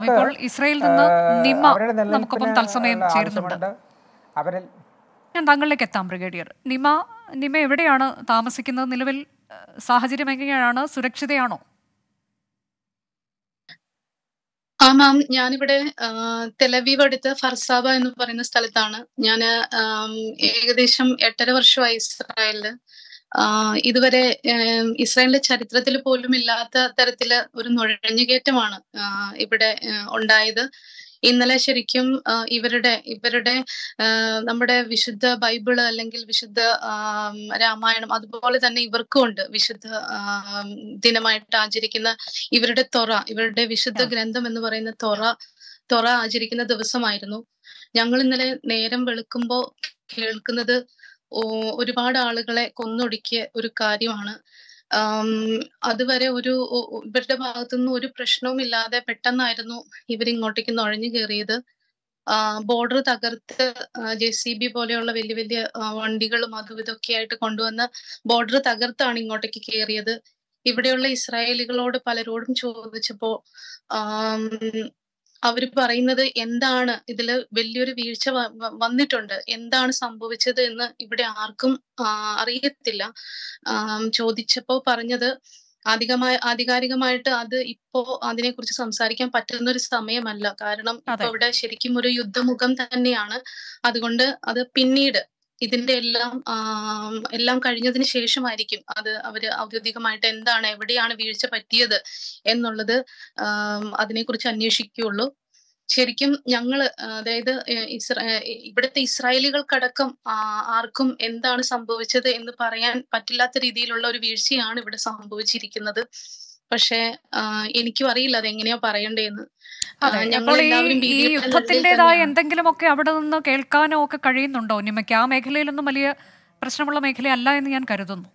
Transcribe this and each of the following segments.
ഇപ്പോൾ ഇസ്രയേലിൽ നിന്ന് ഏഹ്, നിമ അവരുടെ നമുക്കൊപ്പം നിലനിൽപ്പിന് തത്സമയം ഉള്ള ചേരുന്നുണ്ട് ആവശ്യമുണ്ട് അവരിൽ ഞാൻ താങ്കളിലേക്ക് എത്താം ബ്രിഗേഡിയർ നിമ നിമ എവിടെയാണ് താമസിക്കുന്നത് നിലവിൽ ഏഹ്, സാഹചര്യം എങ്ങനെയാണ് സുരക്ഷിതയാണോ ആ മാം ഞാനിവിടെ ആ, തെലവീവ് അടുത്ത് ഫർസാബ എന്ന് പറയുന്ന സ്ഥലത്താണ് ഞാൻ ഏകദേശം എട്ടര വർഷമായി ഇസ്രായേലില് ആ, ഇതുവരെ ഏം, ഇസ്രായേലിന്റെ ചരിത്രത്തിൽ പോലും ഇല്ലാത്ത തരത്തില് ഒരു നുഴഞ്ഞുകയറ്റമാണ് ആ, ഇവിടെ ആ, ഉണ്ടായത് ഇന്നലെ ശരിക്കും ആ, ഇവരുടെ ഇവരുടെ ആ, നമ്മുടെ വിശുദ്ധ ബൈബിള് അല്ലെങ്കിൽ വിശുദ്ധ ആം, രാമായണം അതുപോലെ തന്നെ ഇവർക്കും ഉണ്ട് വിശുദ്ധ ആം, ദിനമായിട്ട് ആചരിക്കുന്ന ഇവരുടെ തൊറ ഇവരുടെ വിശുദ്ധ ഗ്രന്ഥം എന്ന് പറയുന്ന തൊറ തൊറ ആചരിക്കുന്ന ദിവസമായിരുന്നു ഞങ്ങൾ ഇന്നലെ നേരം വെളുക്കുമ്പോൾ കേൾക്കുന്നത് ഓ- ഒരുപാട് ആളുകളെ കൊന്നൊടുക്കിയ ഒരു കാര്യമാണ് ആം, അതുവരെ ഒരു ഒ- ഒ- ഇവരുടെ ഭാഗത്തുനിന്ന് ഒരു പ്രശ്നവും ഇല്ലാതെ പെട്ടെന്നായിരുന്നു ഇവരിങ്ങോട്ടേക്ക് നുഴഞ്ഞു കയറിയത് ബോർഡർ തകർത്ത് ജെ സി ബി പോലെയുള്ള വലിയ വലിയ ആ, വണ്ടികളും അതും ഇതൊക്കെ ആയിട്ട് കൊണ്ടുവന്ന് ബോർഡർ തകർത്താണ് ഇങ്ങോട്ടേക്ക് കയറിയത് ഇവിടെയുള്ള ഇസ്രായേലികളോട് പലരോടും ചോദിച്ചപ്പോ ആം, അവര് പറയുന്നത് എന്താണ് ഇതില് വലിയൊരു വീഴ്ച വ- വ- വന്നിട്ടുണ്ട് എന്താണ് സംഭവിച്ചത് എന്ന് ഇവിടെ ആർക്കും ആ, അറിയത്തില്ല ആം, ചോദിച്ചപ്പോ പറഞ്ഞത് അധികമായ ആധികാരികമായിട്ട് അത് ഇപ്പോ അതിനെക്കുറിച്ച് സംസാരിക്കാൻ പറ്റുന്ന ഒരു സമയമല്ല കാരണം ഇപ്പൊ അതെ. ഇവിടെ ശരിക്കും ഒരു യുദ്ധമുഖം തന്നെയാണ് അതുകൊണ്ട് അത് പിന്നീട് ഇതിന്റെ എല്ലാം ആം, എല്ലാം കഴിഞ്ഞതിന് ശേഷമായിരിക്കും അത് അവര് ഔദ്യോഗികമായിട്ട് എന്താണ് എവിടെയാണ് വീഴ്ച പറ്റിയത് എന്നുള്ളത് ആം, അതിനെക്കുറിച്ച് അന്വേഷിക്കുകയുള്ളൂ ശരിക്കും ഞങ്ങള് ആ, അതായത് ഏഹ്, ഇസ്ര ഏഹ്, ഇവിടുത്തെ ഇസ്രായേലികൾക്കടക്കം ആ, ആർക്കും എന്താണ് സംഭവിച്ചത് എന്ന് പറയാൻ പറ്റില്ലാത്ത രീതിയിലുള്ള ഒരു വീഴ്ചയാണ് ഇവിടെ സംഭവിച്ചിരിക്കുന്നത് പക്ഷെ എനിക്കും അറിയില്ല അത് എങ്ങനെയാ പറയണ്ടേന്ന് ആ, അതെ അപ്പോൾ ഞങ്ങളെല്ലാവരും ഈ ഈ ഭീതിയുടെ യുദ്ധത്തിൻ്റെതായ തന്നെയാണ്. എന്തെങ്കിലുമൊക്കെ അവിടെ നിന്ന് കേൾക്കാനോ ഒക്കെ കഴിയുന്നുണ്ടോ നിമയ്ക്ക് ആ മേഖലയിലൊന്നും വലിയ പ്രശ്നമുള്ള മേഖലയല്ല എന്ന് ഞാൻ കരുതുന്നു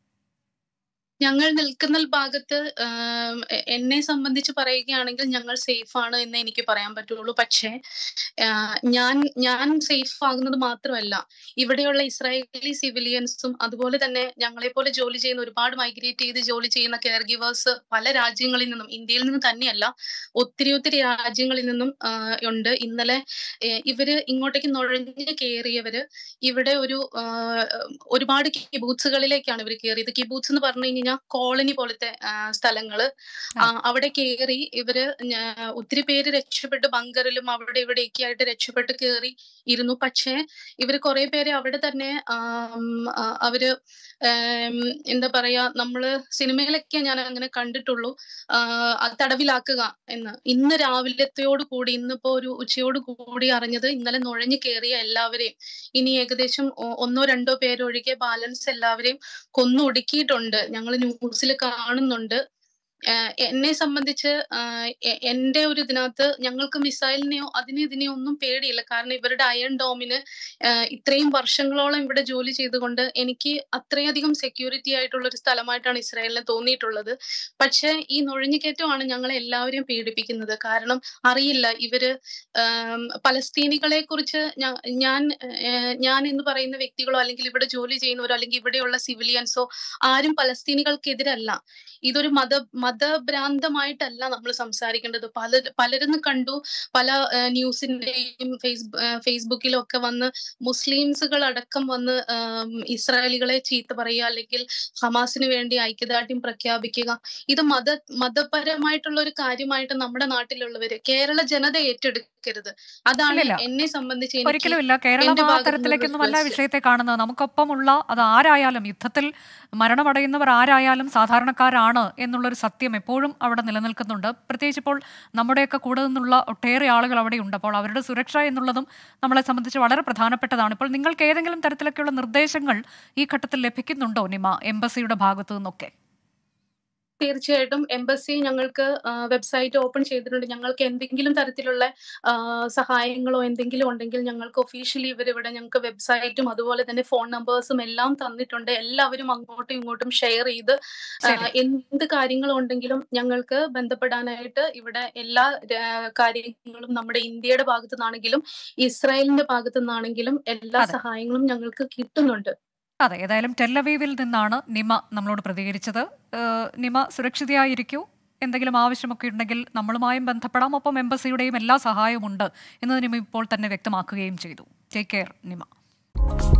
ഞങ്ങൾ നിൽക്കുന്ന ഭാഗത്ത് ആം, എ- എന്നെ സംബന്ധിച്ച് പറയുകയാണെങ്കിൽ ഞങ്ങൾ സേഫ് ആണ് എന്ന് എനിക്ക് പറയാൻ പറ്റുള്ളൂ പക്ഷേ ആ, ഞാൻ ഞാൻ സേഫ് ആകുന്നത് മാത്രമല്ല ഇവിടെയുള്ള ഇസ്രായേലി സിവിലിയൻസും അതുപോലെ തന്നെ ഞങ്ങളെ പോലെ ജോലി ചെയ്യുന്ന ഒരുപാട് മൈഗ്രേറ്റ് ചെയ്ത് ജോലി ചെയ്യുന്ന കെയർ ഗിവേഴ്സ് പല രാജ്യങ്ങളിൽ നിന്നും ഇന്ത്യയിൽ നിന്ന് തന്നെയല്ല ഒത്തിരി ഒത്തിരി രാജ്യങ്ങളിൽ നിന്നും ആ, ഉണ്ട് ഇന്നലെ ഏ, ഇവര് ഇങ്ങോട്ടേക്ക് നുഴഞ്ഞു കയറിയവര് ഇവിടെ ഒരു ആ, ഒരുപാട് കിബൂത്സുകളിലേക്കാണ് ഇവർ കയറിയത് കിബൂത്ത് എന്ന് പറഞ്ഞു കഴിഞ്ഞാൽ കോളനി പോലത്തെ ആ, സ്ഥലങ്ങള് ആ, അവിടെ കയറി ഇവര് ഞാ- ഒത്തിരി പേര് രക്ഷപ്പെട്ട് ബങ്കറിലും അവിടെ ഇവിടെയൊക്കെ ആയിട്ട് രക്ഷപ്പെട്ട് കയറി ഇരുന്നു പക്ഷേ ഇവര് കുറെ പേരെ അവിടെ തന്നെ ആം, ആ, അവര് ഏം, എന്താ പറയാ നമ്മള് സിനിമയിലൊക്കെ ഞാൻ അങ്ങനെ കണ്ടിട്ടുള്ളൂ ആ, അത് തടവിലാക്കുക എന്ന് ഇന്ന് രാവിലത്തെയോട് കൂടി ഇന്നിപ്പോ ഒരു ഉച്ചയോട് കൂടി അറിഞ്ഞത് ഇന്നലെ നുഴഞ്ഞു കയറിയ എല്ലാവരെയും ഇനി ഏകദേശം ഒ- ഒന്നോ രണ്ടോ പേരൊഴികെ ബാലൻസ് എല്ലാവരെയും കൊന്നൊടുക്കിയിട്ടുണ്ട് ഞങ്ങൾ ന്യൂസിൽ കാണുന്നുണ്ട് ആഹ് എന്നെ സംബന്ധിച്ച് ആഹ് എ- എന്റെ ഒരു ഇതിനകത്ത് ഞങ്ങൾക്ക് മിസൈലിനെയോ അതിനെ ഇതിനെയോ ഒന്നും പേടിയില്ല കാരണം ഇവരുടെ അയൺ ഡോമിന് ആഹ് ഇത്രയും വർഷങ്ങളോളം ഇവിടെ ജോലി ചെയ്തുകൊണ്ട് എനിക്ക് അത്രയധികം സെക്യൂരിറ്റി ആയിട്ടുള്ള ഒരു സ്ഥലമായിട്ടാണ് ഇസ്രായേലിനെ തോന്നിയിട്ടുള്ളത് പക്ഷെ ഈ നുഴഞ്ഞുകയറ്റമാണ് ഞങ്ങളെ എല്ലാവരെയും പീഡിപ്പിക്കുന്നത് കാരണം അറിയില്ല ഇവര് ആം, പലസ്തീനികളെ കുറിച്ച് ഞാ- ഞാൻ ഏഹ്, ഞാൻ എന്ന് പറയുന്ന വ്യക്തികളോ അല്ലെങ്കിൽ ഇവിടെ ജോലി ചെയ്യുന്നവരോ അല്ലെങ്കിൽ ഇവിടെയുള്ള സിവിലിയൻസോ ആരും പലസ്തീനികൾക്കെതിരല്ല ഇതൊരു മത മതഭ്രാന്തമായിട്ടല്ല നമ്മൾ സംസാരിക്കേണ്ടത് പല പലരും കണ്ടു പല ഏഹ്, ന്യൂസിന്റെയും ഫേസ് ഏഹ്, ഫേസ്ബുക്കിലും ഒക്കെ വന്ന് മുസ്ലിംസുകൾ അടക്കം വന്ന് ആം, ഇസ്രായേലികളെ ചീത്ത പറയുക അല്ലെങ്കിൽ ഹമാസിന് വേണ്ടി ഐക്യദാർഢ്യം പ്രഖ്യാപിക്കുക ഇത് മത മതപരമായിട്ടുള്ള ഒരു കാര്യമായിട്ട് നമ്മുടെ നാട്ടിലുള്ളവര് കേരള ജനത ഏറ്റെടുക്കരുത് അതാണ് ഇല്ലില്ല. എന്നെ സംബന്ധിച്ച് എനിക്ക് ഒരിക്കലും ഇല്ല കേരളം എന്റെ ആ ഭാഗത്തുനിന്നുള്ള തരത്തിലേക്കൊന്നുമല്ല request. വിഷയത്തെ കാണുന്നത് നമുക്കൊപ്പമുള്ള അത് ആരായാലും യുദ്ധത്തിൽ മരണമടയുന്നവർ ആരായാലും സാധാരണക്കാരാണ് എന്നുള്ളൊരു സത്യം എപ്പോഴും അവിടെ നിലനിൽക്കുന്നുണ്ട് പ്രത്യേകിച്ച് ഇപ്പോൾ നമ്മുടെയൊക്കെ കൂടെ നിന്നുള്ള ഒട്ടേറെ ആളുകൾ അവിടെയുണ്ട് അപ്പോൾ അവരുടെ സുരക്ഷ എന്നുള്ളതും നമ്മളെ സംബന്ധിച്ച് വളരെ പ്രധാനപ്പെട്ടതാണ് ഇപ്പോൾ നിങ്ങൾക്ക് ഏതെങ്കിലും തരത്തിലൊക്കെയുള്ള നിർദ്ദേശങ്ങൾ ഈ ഘട്ടത്തിൽ ലഭിക്കുന്നുണ്ടോ നിമ എംബസിയുടെ ഭാഗത്തു നിന്നൊക്കെ തീർച്ചയായിട്ടും എംബസി ഞങ്ങൾക്ക് വെബ്സൈറ്റ് ഓപ്പൺ ചെയ്തിട്ടുണ്ട് ഞങ്ങൾക്ക് എന്തെങ്കിലും തരത്തിലുള്ള ആ, സഹായങ്ങളോ എന്തെങ്കിലും ഉണ്ടെങ്കിൽ ഞങ്ങൾക്ക് ഒഫീഷ്യലി ഇവരിവിടെ ഞങ്ങൾക്ക് വെബ്സൈറ്റും അതുപോലെ തന്നെ ഫോൺ നമ്പേഴ്സും എല്ലാം തന്നിട്ടുണ്ട് എല്ലാവരും അങ്ങോട്ടും ഇങ്ങോട്ടും ഷെയർ ചെയ്ത് ആ, ശരി. എന്ത് കാര്യങ്ങളും ഉണ്ടെങ്കിലും ഞങ്ങൾക്ക് ബന്ധപ്പെടാനായിട്ട് ഇവിടെ എല്ലാ ആ, കാര്യങ്ങളും നമ്മുടെ ഇന്ത്യയുടെ ഭാഗത്തു നിന്നാണെങ്കിലും ഇസ്രായേലിന്റെ ഭാഗത്തു നിന്നാണെങ്കിലും എല്ലാ അതെ. സഹായങ്ങളും ഞങ്ങൾക്ക് കിട്ടുന്നുണ്ട് അതെ ഏതായാലും ടെല്ലവീവിൽ നിന്നാണ് നിമ നമ്മളോട് പ്രതികരിച്ചത് ഏഹ് നിമ സുരക്ഷിതയായിരിക്കൂ എന്തെങ്കിലും ആവശ്യമൊക്കെ ഉണ്ടെങ്കിൽ നമ്മളുമായും ബന്ധപ്പെടാം ഒപ്പം എംബസിയുടെയും എല്ലാ സഹായവും ഉണ്ട് എന്ന് നിമ ഇപ്പോൾ തന്നെ വ്യക്തമാക്കുകയും ചെയ്തു ടേക്ക് കെയർ നിമ